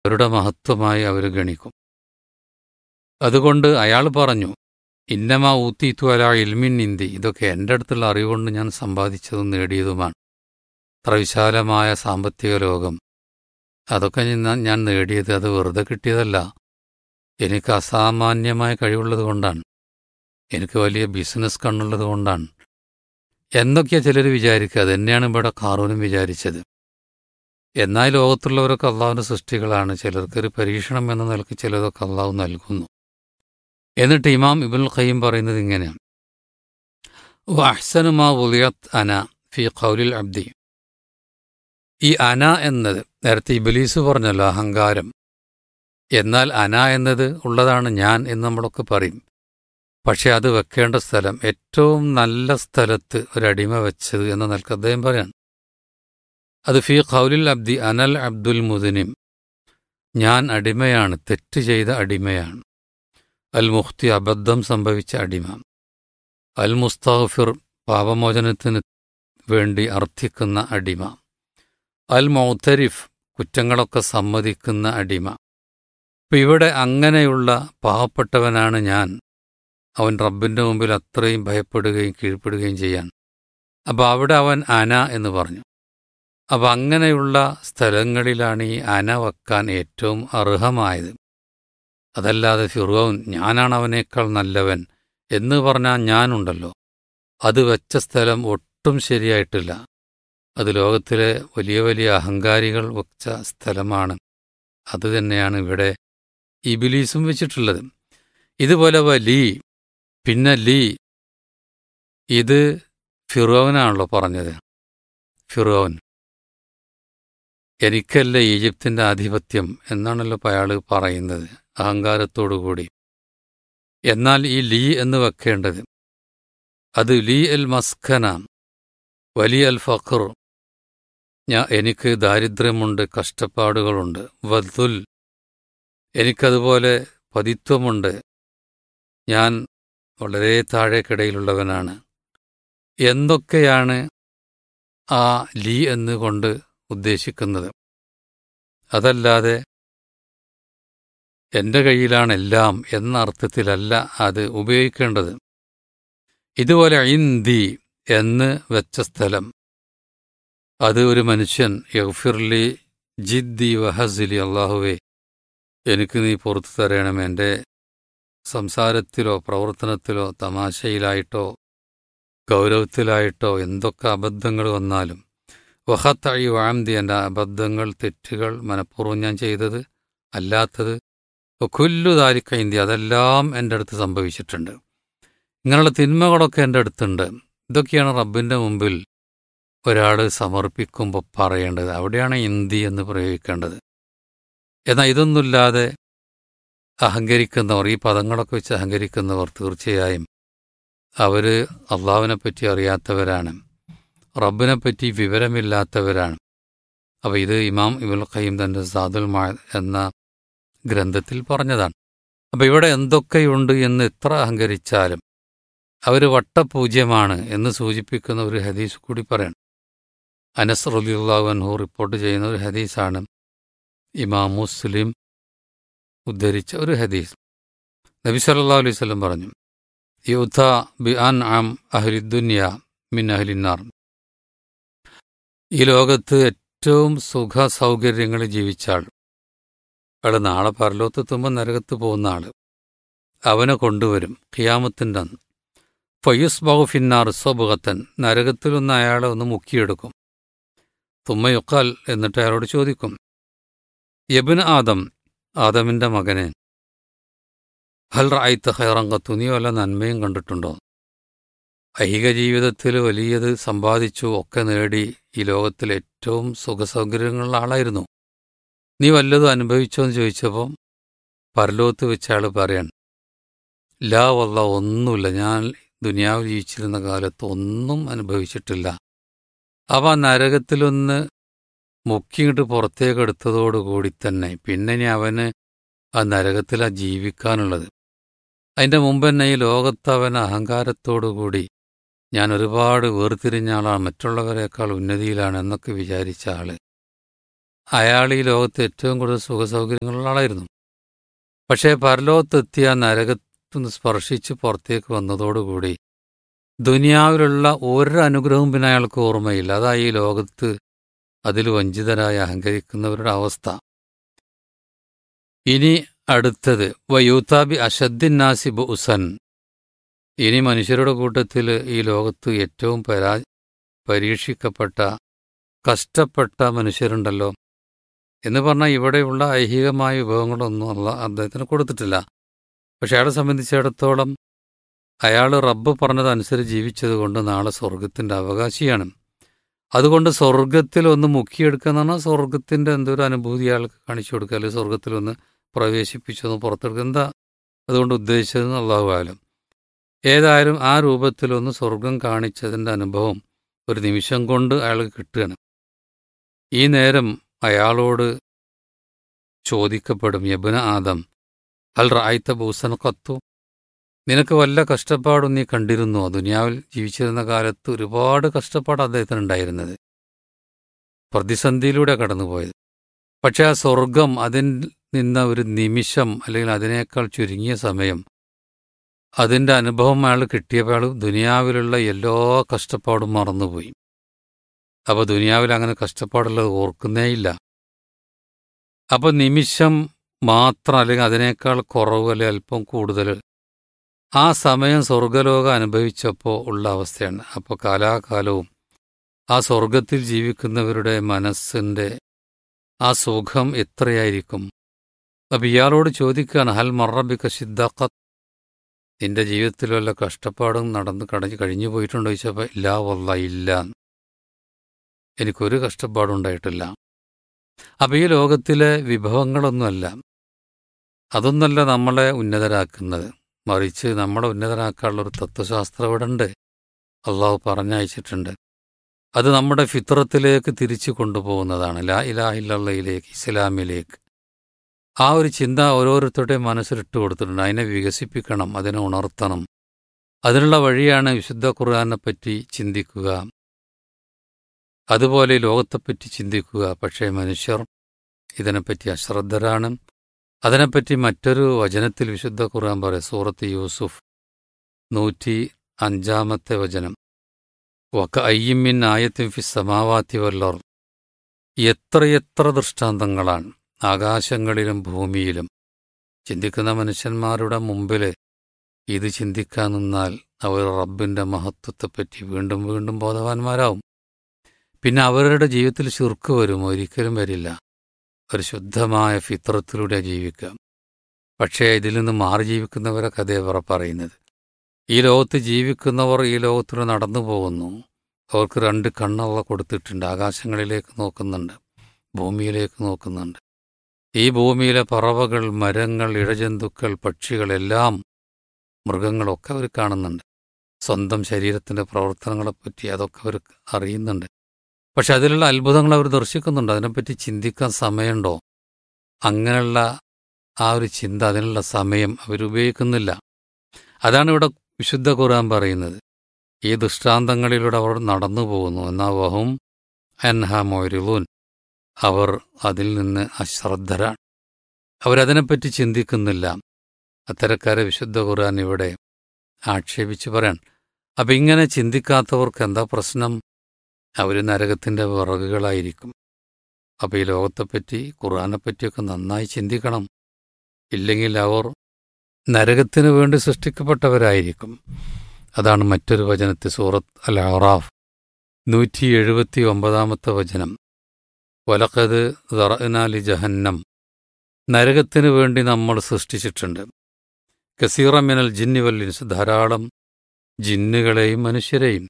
അവരുടെ മഹത്വമായി അവർ ഗണിക്കും അതുകൊണ്ട് അയാൾ പറഞ്ഞു ഇന്നമ ഊത്തീത്തു അല ഇൽമിൻ ഇന്തി ഇതൊക്കെ എൻ്റെ അടുത്തുള്ള അറിവുകൊണ്ട് ഞാൻ സമ്പാദിച്ചതും നേടിയതുമാണ് അത്ര വിശാലമായ സാമ്പത്തിക ലോകം അതൊക്കെ ഞാൻ ഞാൻ നേടിയത് അത് വെറുതെ കിട്ടിയതല്ല എനിക്ക് അസാമാന്യമായ കഴിവുള്ളത് കൊണ്ടാണ് എനിക്ക് വലിയ ബിസിനസ് കണ്ണുള്ളത് കൊണ്ടാണ് എന്നൊക്കെയാ ചിലർ വിചാരിക്കുക അതന്നെയാണ് ഇവിടെ കാറൂനും വിചാരിച്ചത് എന്നാൽ ലോകത്തുള്ളവരൊക്കെ അള്ളാഹുവിൻ്റെ സൃഷ്ടികളാണ് ചിലർക്കൊരു പരീക്ഷണം എന്ന നിലക്ക് ചിലതൊക്കെ അള്ളാഹു നൽകുന്നു എന്നിട്ട് ഇമാം ഇബുൽ ഖയ്യം പറയുന്നത് ഇങ്ങനെയാണ് വഹ്സനുമാ ഉലിയത് അന ഫി ഖൗലിൽ അബ്ദി ഈ അന എന്നത് നേരത്തെ ഇബലീസ് പറഞ്ഞല്ലോ അഹങ്കാരം എന്നാൽ അന എന്നത് ഉള്ളതാണ് ഞാൻ എന്ന് നമ്മളൊക്കെ പറയും പക്ഷെ അത് വെക്കേണ്ട സ്ഥലം ഏറ്റവും നല്ല സ്ഥലത്ത് ഒരടിമ വെച്ചത് എന്ന നിലക്ക് അദ്ദേഹം പറയാണ് അത് ഫി ഖൗലിൽ അബ്ദി അനൽ അബ്ദുൽ മുദിനിം ഞാൻ അടിമയാണ് തെറ്റ് ചെയ്ത അടിമയാണ് അൽ മുഖ്തി അബദ്ധം സംഭവിച്ച അടിമ അൽ മുസ്താഫിർ പാപമോചനത്തിന് വേണ്ടി അർത്ഥിക്കുന്ന അടിമ അൽ മൗത്തരിഫ് കുറ്റങ്ങളൊക്കെ സമ്മതിക്കുന്ന അടിമ ഇപ്പം ഇവിടെ അങ്ങനെയുള്ള പാവപ്പെട്ടവനാണ് ഞാൻ അവൻ റബ്ബിൻ്റെ മുമ്പിൽ അത്രയും ഭയപ്പെടുകയും കീഴ്പ്പെടുകയും ചെയ്യാൻ അപ്പോൾ അവിടെ അവൻ അന എന്ന് പറഞ്ഞു അപ്പം അങ്ങനെയുള്ള സ്ഥലങ്ങളിലാണ് ഈ അന വെക്കാൻ ഏറ്റവും അർഹമായത് അതല്ലാതെ ഫിറോൻ ഞാനാണ് അവനേക്കാൾ നല്ലവൻ എന്ന് പറഞ്ഞാൽ ഞാനുണ്ടല്ലോ അത് വെച്ച സ്ഥലം ഒട്ടും ശരിയായിട്ടില്ല അത് ലോകത്തിലെ വലിയ വലിയ അഹങ്കാരികൾ വെച്ച സ്ഥലമാണ് അത് തന്നെയാണ് ഇവിടെ ഇബിലീസും വെച്ചിട്ടുള്ളത് ഇതുപോലെ ലീ പിന്നെ ലീ ഇത് ഫിറോവനാണല്ലോ പറഞ്ഞത് ഫിറോവൻ എനിക്കല്ല ഈജിപ്തിൻ്റെ ആധിപത്യം എന്നാണല്ലോ അയാൾ പറയുന്നത് അഹങ്കാരത്തോടുകൂടി എന്നാൽ ഈ ലീ എന്ന് വെക്കേണ്ടത് അത് ലീ അൽ മസ്ഖന വലിയ അൽ ഫഖർ ഞാൻ എനിക്ക് ദാരിദ്ര്യമുണ്ട് കഷ്ടപ്പാടുകളുണ്ട് വദ്ദുൽ എനിക്കതുപോലെ പതിത്വമുണ്ട് ഞാൻ വളരെ താഴേക്കിടയിലുള്ളവനാണ് എന്തൊക്കെയാണ് ആ ലീ എന്നുകൊണ്ട് ഉദ്ദേശിക്കുന്നത് അതല്ലാതെ എന്റെ കയ്യിലാണ് എല്ലാം എന്ന അർത്ഥത്തിലല്ല അത് ഉപയോഗിക്കേണ്ടത് ഇതുപോലെ ഇന്ദി എന്ന് വെച്ച സ്ഥലം അത് ഒരു മനുഷ്യൻ യഗ്ഫിർലി ജിദ്ദി വഹസിലി അള്ളാഹുവേ എനിക്ക് നീ പുറത്തു തരണം എൻ്റെ സംസാരത്തിലോ പ്രവർത്തനത്തിലോ തമാശയിലായിട്ടോ ഗൗരവത്തിലായിട്ടോ എന്തൊക്കെ അബദ്ധങ്ങൾ വന്നാലും വഹത്തഴി വാംതി എൻ്റെ അബദ്ധങ്ങൾ തെറ്റുകൾ മനഃപൂർവ്വം ഞാൻ ചെയ്തത് അല്ലാത്തത് കൊല്ലു താരിക്കൈന്തി അതെല്ലാം എൻ്റെ അടുത്ത് സംഭവിച്ചിട്ടുണ്ട് ഇങ്ങനെയുള്ള തിന്മകളൊക്കെ എൻ്റെ അടുത്തുണ്ട് ഇതൊക്കെയാണ് റബ്ബിൻ്റെ മുമ്പിൽ ഒരാൾ സമർപ്പിക്കുമ്പോൾ പറയേണ്ടത് അവിടെയാണ് ഇന്തി എന്ന് പ്രയോഗിക്കേണ്ടത് എന്നാൽ ഇതൊന്നുമില്ലാതെ അഹങ്കരിക്കുന്നവർ ഈ പദങ്ങളൊക്കെ വെച്ച് അഹങ്കരിക്കുന്നവർ തീർച്ചയായും അവർ അള്ളാവിനെപ്പറ്റി അറിയാത്തവരാണ് റബ്ബിനെപ്പറ്റി വിവരമില്ലാത്തവരാണ് അപ്പോൾ ഇത് ഇമാം ഇബുൽ ഖയ്യം തൻ്റെ സാദുൽ മാ എന്ന ഗ്രന്ഥത്തിൽ പറഞ്ഞതാണ് അപ്പോൾ ഇവിടെ എന്തൊക്കെയുണ്ട് എന്ന് എത്ര അഹങ്കരിച്ചാലും അവർ വട്ടപൂജ്യമാണ് എന്ന് സൂചിപ്പിക്കുന്ന ഒരു ഹദീസ് കൂടി പറയണം അനസ് റലിയുള്ളാഹു അൻഹു റിപ്പോർട്ട് ചെയ്യുന്ന ഒരു ഹദീസാണ് ഇമാം മുസ്ലിം ഉദ്ധരിച്ച ഒരു ഹദീസ് നബി സല്ലല്ലാഹു അലൈഹി വസല്ലം പറഞ്ഞു യുദ്ധ ബി അൻ ആം അഹ്ലിദ്ദുനിയ മിൻ അഹ്ലിന്നാർ ഈ ലോകത്ത് ഏറ്റവും സുഖ സൗകര്യങ്ങളിൽ ജീവിച്ച ആൾ അയാൾ നാളെ പരലോത്തെത്തുമ്പോൾ നരകത്ത് പോകുന്ന ആൾ അവനെ കൊണ്ടുവരും ഖിയാമത്തിൻ്റെ അന്ന് ഫയുസ് ബഹുഫിന്നാർ സ്വബുഖത്തൻ നരകത്തിലൊന്ന് അയാളെ ഒന്ന് മുക്കിയെടുക്കും തുമ്മയുക്കാൽ എന്നിട്ട് അയാളോട് ചോദിക്കും യബിന് ആദം ആദമിന്റെ മകനെ ഹൽ റായിത്ത് ഹൈറങ്കത്തു നീ വല്ല നന്മയും കണ്ടിട്ടുണ്ടോ ഐഹിക ജീവിതത്തിൽ വലിയത് സമ്പാദിച്ചു ഒക്കെ നേടി ഈ ലോകത്തിൽ ഏറ്റവും സുഖസൗകര്യങ്ങളുള്ള ആളായിരുന്നു നീ വല്ലതും അനുഭവിച്ചോ എന്ന് ചോദിച്ചപ്പോൾ പരലോകത്ത് വെച്ച ആൾ പറയാൻ ലാ വല്ല ഒന്നുമില്ല ഞാൻ ദുനിയാവ് ജീവിച്ചിരുന്ന കാലത്ത് ഒന്നും അനുഭവിച്ചിട്ടില്ല അവ നരകത്തിലൊന്ന് മുക്കിയിട്ട് പുറത്തേക്ക് എടുത്തതോടുകൂടി തന്നെ പിന്നെ ഇനി അവന് ആ നരകത്തിലാ ജീവിക്കാനുള്ളത് അതിൻ്റെ മുമ്പ് തന്നെ ഈ ലോകത്ത് അവൻ അഹങ്കാരത്തോടുകൂടി ഞാൻ ഒരുപാട് വേർതിരിഞ്ഞ ആളാണ് മറ്റുള്ളവരെക്കാൾ ഉന്നതിയിലാണ് എന്നൊക്കെ വിചാരിച്ച ആള് അയാൾ ഈ ലോകത്ത് ഏറ്റവും കൂടുതൽ സുഖസൗകര്യങ്ങളുള്ള ആളായിരുന്നു പക്ഷേ പരലോകത്തെത്തിയ നരകത്തുനിന്ന് സ്പർശിച്ച് പുറത്തേക്ക് വന്നതോടുകൂടി ദുനിയാവിലുള്ള ഒരു അനുഗ്രഹവും പിന്നെ അയാൾക്ക് ഓർമ്മയില്ല അതാ ഈ ലോകത്ത് അതിൽ വഞ്ചിതരായി അഹങ്കരിക്കുന്നവരുടെ അവസ്ഥ ഇനി അടുത്തത് വയൂത്താബി അഷദ്ദിന്നാസി ഉസൻ ഇനി മനുഷ്യരുടെ കൂട്ടത്തിൽ ഈ ലോകത്ത് ഏറ്റവും പരാ പരീക്ഷിക്കപ്പെട്ട കഷ്ടപ്പെട്ട മനുഷ്യരുണ്ടല്ലോ എന്ന് പറഞ്ഞാൽ ഇവിടെയുള്ള ഐഹികമായ വിഭവങ്ങളൊന്നും അല്ല അദ്ദേഹത്തിന് കൊടുത്തിട്ടില്ല പക്ഷെ അയാളെ സംബന്ധിച്ചിടത്തോളം അയാൾ റബ്ബ് പറഞ്ഞതനുസരിച്ച് ജീവിച്ചതുകൊണ്ട് നാളെ സ്വർഗത്തിൻ്റെ അവകാശിയാണ് അതുകൊണ്ട് സ്വർഗത്തിൽ ഒന്ന് മുക്കിയെടുക്കുക എന്ന് പറഞ്ഞാൽ സ്വർഗത്തിൻ്റെ എന്തൊരു അനുഭൂതി അയാൾക്ക് കാണിച്ചു കൊടുക്കുക അല്ലെങ്കിൽ സ്വർഗത്തിൽ ഒന്ന് പ്രവേശിപ്പിച്ചൊന്ന് പുറത്തെടുക്കുക എന്താ അതുകൊണ്ട് ഉദ്ദേശിച്ചതെന്ന് അള്ളാഹുവായാലും ഏതായാലും ആ രൂപത്തിലൊന്ന് സ്വർഗം കാണിച്ചതിൻ്റെ അനുഭവം ഒരു നിമിഷം കൊണ്ട് അയാൾക്ക് കിട്ടുകയാണ് ഈ നേരം അയാളോട് ചോദിക്കപ്പെടും യബുന ആദം അൽ റായ്ത്ത ബൂസൻ കത്തു നിനക്ക് വല്ല കഷ്ടപ്പാടും നീ കണ്ടിരുന്നോ ദുനിയാവിൽ ജീവിച്ചിരുന്ന കാലത്ത് ഒരുപാട് കഷ്ടപ്പാട് അദ്ദേഹത്തിന് ഉണ്ടായിരുന്നത് പ്രതിസന്ധിയിലൂടെ കടന്നുപോയത് പക്ഷെ ആ സ്വർഗം അതിൽ നിന്ന ഒരു നിമിഷം അല്ലെങ്കിൽ അതിനേക്കാൾ ചുരുങ്ങിയ സമയം അതിൻ്റെ അനുഭവം അയാൾ കിട്ടിയപ്പോൾ അയാൾ ദുനിയാവിലുള്ള എല്ലാ കഷ്ടപ്പാടും മറന്നുപോയി അപ്പോൾ ദുനിയാവിൽ അങ്ങനെ കഷ്ടപ്പാടുള്ളത് ഓർക്കുന്നേയില്ല അപ്പോൾ നിമിഷം മാത്രം അല്ലെങ്കിൽ അതിനേക്കാൾ കുറവ് അല്ലെങ്കിൽ അല്പം കൂടുതൽ ആ സമയം സ്വർഗലോകം അനുഭവിച്ചപ്പോൾ ഉള്ള അവസ്ഥയാണ് അപ്പോൾ കാലാകാലവും ആ സ്വർഗത്തിൽ ജീവിക്കുന്നവരുടെ മനസ്സിൻ്റെ ആ സുഖം എത്രയായിരിക്കും അപ്പം ഇയാളോട് ചോദിക്കുകയാണ് ഹൽ മറബിക്ക സിദ്ദാഖത്ത് നിന്റെ ജീവിതത്തിൽ വല്ല കഷ്ടപ്പാടും നടന്ന് കടഞ്ഞ് കഴിഞ്ഞു പോയിട്ടുണ്ടോ ചോദിച്ചപ്പോൾ ഇല്ല വല്ല ഇല്ല എനിക്കൊരു കഷ്ടപ്പാടും ഉണ്ടായിട്ടില്ല അപ്പം ഈ ലോകത്തിലെ വിഭവങ്ങളൊന്നുമല്ല അതൊന്നല്ല നമ്മളെ ഉന്നതരാക്കുന്നത് മറിച്ച് നമ്മളെ ഉന്നതരാക്കാനുള്ള ഒരു തത്വശാസ്ത്രം ഇവിടെ ഉണ്ട് അള്ളാഹു പറഞ്ഞയച്ചിട്ടുണ്ട് അത് നമ്മുടെ ഫിത്രത്തിലേക്ക് തിരിച്ചു കൊണ്ടുപോകുന്നതാണ് ലാ ഇലാഹില്ലയിലേക്ക് ഇസ്ലാമിലേക്ക് ആ ഒരു ചിന്ത ഓരോരുത്തരുടെയും മനസ്സിലിട്ട് കൊടുത്തിട്ടുണ്ട് അതിനെ വികസിപ്പിക്കണം അതിനെ ഉണർത്തണം അതിനുള്ള വഴിയാണ് വിശുദ്ധ ഖുർആാനെ പറ്റി ചിന്തിക്കുക അതുപോലെ ലോകത്തെപ്പറ്റി ചിന്തിക്കുക പക്ഷേ മനുഷ്യർ ഇതിനെപ്പറ്റി അശ്രദ്ധരാണ് അതിനെപ്പറ്റി മറ്റൊരു വചനത്തിൽ വിശുദ്ധ ഖുർആൻ പറയും സൂറത്ത് യൂസുഫ് നൂറ്റി അഞ്ചാമത്തെ വചനം വക്ക അയ്യമ്മിൻ ആയത്തിൻ ഫി സമാവാത്തി വല്ലർ എത്രയെത്ര ദൃഷ്ടാന്തങ്ങളാണ് ആകാശങ്ങളിലും ഭൂമിയിലും ചിന്തിക്കുന്ന മനുഷ്യന്മാരുടെ മുമ്പിൽ ഇത് ചിന്തിക്കാൻ നിന്നാൽ അവർ റബ്ബിൻ്റെ മഹത്വത്തെപ്പറ്റി വീണ്ടും വീണ്ടും ബോധവാന്മാരാവും പിന്നെ അവരുടെ ജീവിതത്തിൽ ചുർക്ക് വരും ഒരിക്കലും വരില്ല ഒരു ശുദ്ധമായ ഫിത്രത്തിലൂടെ ജീവിക്കാം പക്ഷേ ഇതിൽ നിന്ന് മാറി ജീവിക്കുന്നവരെ കഥയവർ പറയുന്നത് ഈ ലോകത്ത് ജീവിക്കുന്നവർ ഈ ലോകത്തിലൂടെ നടന്നു പോകുന്നു അവർക്ക് രണ്ട് കണ്ണുള്ള കൊടുത്തിട്ടുണ്ട് ആകാശങ്ങളിലേക്ക് നോക്കുന്നുണ്ട് ഭൂമിയിലേക്ക് നോക്കുന്നുണ്ട് ഈ ഭൂമിയിലെ പറവകൾ മരങ്ങൾ ഇഴജന്തുക്കൾ പക്ഷികളെല്ലാം മൃഗങ്ങളൊക്കെ അവർ കാണുന്നുണ്ട് സ്വന്തം ശരീരത്തിൻ്റെ പ്രവർത്തനങ്ങളെപ്പറ്റി അതൊക്കെ അവർ അറിയുന്നുണ്ട് പക്ഷെ അതിലുള്ള അത്ഭുതങ്ങൾ അവർ ദർശിക്കുന്നുണ്ട് അതിനെപ്പറ്റി ചിന്തിക്കാൻ സമയമുണ്ടോ അങ്ങനെയുള്ള ആ ഒരു ചിന്ത അതിനുള്ള സമയം അവരുപയോഗിക്കുന്നില്ല അതാണ് ഇവിടെ വിശുദ്ധ ഖുർആൻ പറയുന്നത് ഈ ദൃഷ്ടാന്തങ്ങളിലൂടെ അവർ നടന്നു പോകുന്നു എന്നാൽ വഹും അൻഹ മൊരുലൂൻ അവർ അതിൽ നിന്ന് അശ്രദ്ധരാണ് അവരതിനെപ്പറ്റി ചിന്തിക്കുന്നില്ല അത്തരക്കാരെ വിശുദ്ധ ഖുർആൻ ഇവിടെ ആക്ഷേപിച്ച് പറയാൻ അപ്പം ഇങ്ങനെ ചിന്തിക്കാത്തവർക്ക് എന്താ പ്രശ്നം അവർ നരകത്തിൻ്റെ വിറകുകളായിരിക്കും അപ്പോൾ ഈ ലോകത്തെപ്പറ്റി ഖുർആാനെപ്പറ്റിയൊക്കെ നന്നായി ചിന്തിക്കണം ഇല്ലെങ്കിൽ അവർ നരകത്തിന് വേണ്ടി സൃഷ്ടിക്കപ്പെട്ടവരായിരിക്കും അതാണ് മറ്റൊരു വചനത്തിൽ സൂറത്ത് അൽ അറാഫ് നൂറ്റി എഴുപത്തി ഒമ്പതാമത്തെ വചനം വലക്കത് ദറനാലി ജഹന്നം നരകത്തിന് വേണ്ടി നമ്മൾ സൃഷ്ടിച്ചിട്ടുണ്ട് കസീറമിനൽ ജിന്നി വല്ലിൻസ് ധാരാളം ജിന്നുകളെയും മനുഷ്യരെയും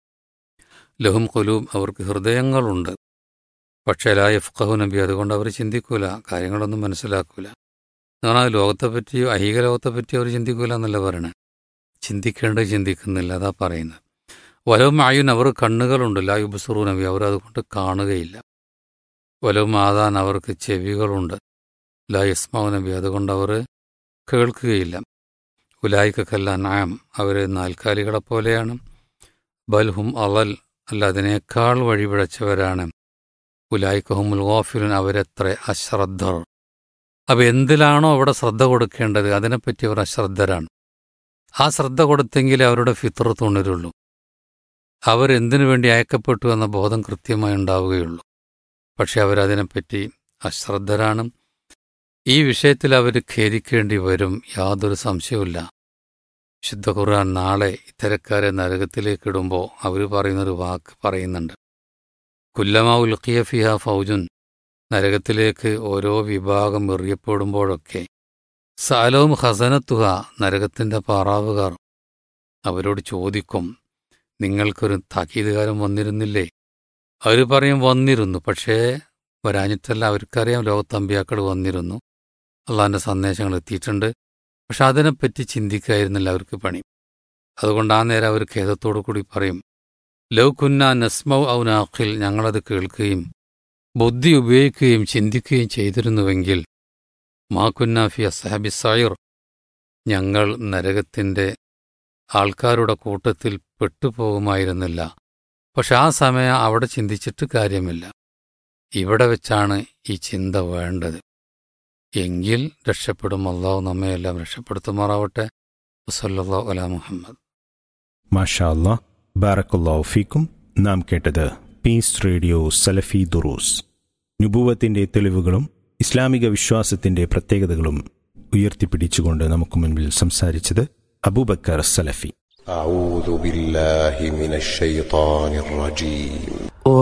ലഹും കൊലൂം അവർക്ക് ഹൃദയങ്ങളുണ്ട് പക്ഷേ ലാ യഫ്ഖഹു നബി അതുകൊണ്ട് അവർ ചിന്തിക്കൂല കാര്യങ്ങളൊന്നും മനസ്സിലാക്കൂല എന്ന് പറഞ്ഞാൽ ലോകത്തെപ്പറ്റിയോ ഐഹിക ലോകത്തെപ്പറ്റിയോ അവർ ചിന്തിക്കൂല എന്നല്ല പറയണേ ചിന്തിക്കേണ്ടത് ചിന്തിക്കുന്നില്ല അതാ പറയുന്നത് വലവും ആയുൻ അവർ കണ്ണുകളുണ്ട് ലാ യുബസുറു നബി അവർ അതുകൊണ്ട് കാണുകയില്ല വലവും ആദാൻ അവർക്ക് ചെവികളുണ്ട് ലാ യസ്മാവ് നബി അതുകൊണ്ട് അവർ കേൾക്കുകയില്ല ഉലായിക്കല്ല നായം അവർ നാൽക്കാലികളെ പോലെയാണ് ബൽഹും അലൽ അല്ല അതിനേക്കാൾ വഴിപിഴച്ചവരാണ് ഉലായിക്കഹുമുൽ ഗോഫിലുൻ അവരെത്ര അശ്രദ്ധർ അപ്പം എന്തിലാണോ അവിടെ ശ്രദ്ധ കൊടുക്കേണ്ടത് അതിനെപ്പറ്റി അവർ അശ്രദ്ധരാണ് ആ ശ്രദ്ധ കൊടുത്തെങ്കിലേ അവരുടെ ഫിത്രത്ത് ഉണരുള്ളൂ അവരെന്തിനു വേണ്ടി അയക്കപ്പെട്ടു എന്ന ബോധം കൃത്യമായി ഉണ്ടാവുകയുള്ളൂ പക്ഷെ അവരതിനെപ്പറ്റി അശ്രദ്ധരാണ് ഈ വിഷയത്തിൽ അവർ ഖേദിക്കേണ്ടി വരും യാതൊരു സംശയവുമില്ല ശുദ്ധ ഖുർആൻ നാളെ ഇത്തരക്കാരെ നരകത്തിലേക്ക് ഇടുമ്പോൾ അവർ പറയുന്നൊരു വാക്ക് പറയുന്നുണ്ട് കുല്ലമാ ഉൽക്കിയ ഫിഹ ഫൗജുൻ നരകത്തിലേക്ക് ഓരോ വിഭാഗം എറിയപ്പെടുമ്പോഴൊക്കെ സാലവും ഹസനത്തുഹ നരകത്തിൻ്റെ പാറാവുകാർ അവരോട് ചോദിക്കും നിങ്ങൾക്കൊരു താക്കീതുകാരൻ വന്നിരുന്നില്ലേ അവർ പറയും വന്നിരുന്നു പക്ഷേ വരാഞ്ഞിട്ടല്ല അവർക്കറിയാം ലോകത്തമ്പിയാക്കൾ വന്നിരുന്നു അള്ളാഹിൻ്റെ സന്ദേശങ്ങൾ എത്തിയിട്ടുണ്ട് പക്ഷെ അതിനെപ്പറ്റി ചിന്തിക്കായിരുന്നില്ല അവർക്ക് പണി അതുകൊണ്ട് ആ നേരം അവർ ഖേദത്തോടു കൂടി പറയും ലവ് കുന്ന നസ്മൗ ഔനാഖിൽ ഞങ്ങളത് കേൾക്കുകയും ബുദ്ധി ഉപയോഗിക്കുകയും ചിന്തിക്കുകയും ചെയ്തിരുന്നുവെങ്കിൽ മാ കുന്ന ഫി അസഹബി സയർ ഞങ്ങൾ നരകത്തിൻ്റെ ആൾക്കാരുടെ കൂട്ടത്തിൽ പെട്ടുപോകുമായിരുന്നില്ല പക്ഷെ ആ സമയം അവിടെ ചിന്തിച്ചിട്ട് കാര്യമില്ല ഇവിടെ വെച്ചാണ് ഈ ചിന്ത വേണ്ടത് എങ്കിൽ രക്ഷപ്പെടും അള്ളാഹു നമ്മയെല്ലാം രക്ഷപ്പെടുത്തുമാറാവട്ടെ വസല്ലാ അല മുഹമ്മദ് മാഷാ അല്ലാ ബാറക്കുല്ലാഹു ഫീക്കും നാം കേട്ടത് പീസ് റേഡിയോ സലഫി ദുറൂസ് നുബൂവത്തിന്റെ തെളിവുകളും ഇസ്ലാമിക വിശ്വാസത്തിന്റെ പ്രത്യേകതകളും ഉയർത്തിപ്പിടിച്ചുകൊണ്ട് നമുക്ക് മുൻപിൽ സംസാരിച്ചത് അബൂബക്കർ സലഫി أعوذ بالله من الشيطان الرجيم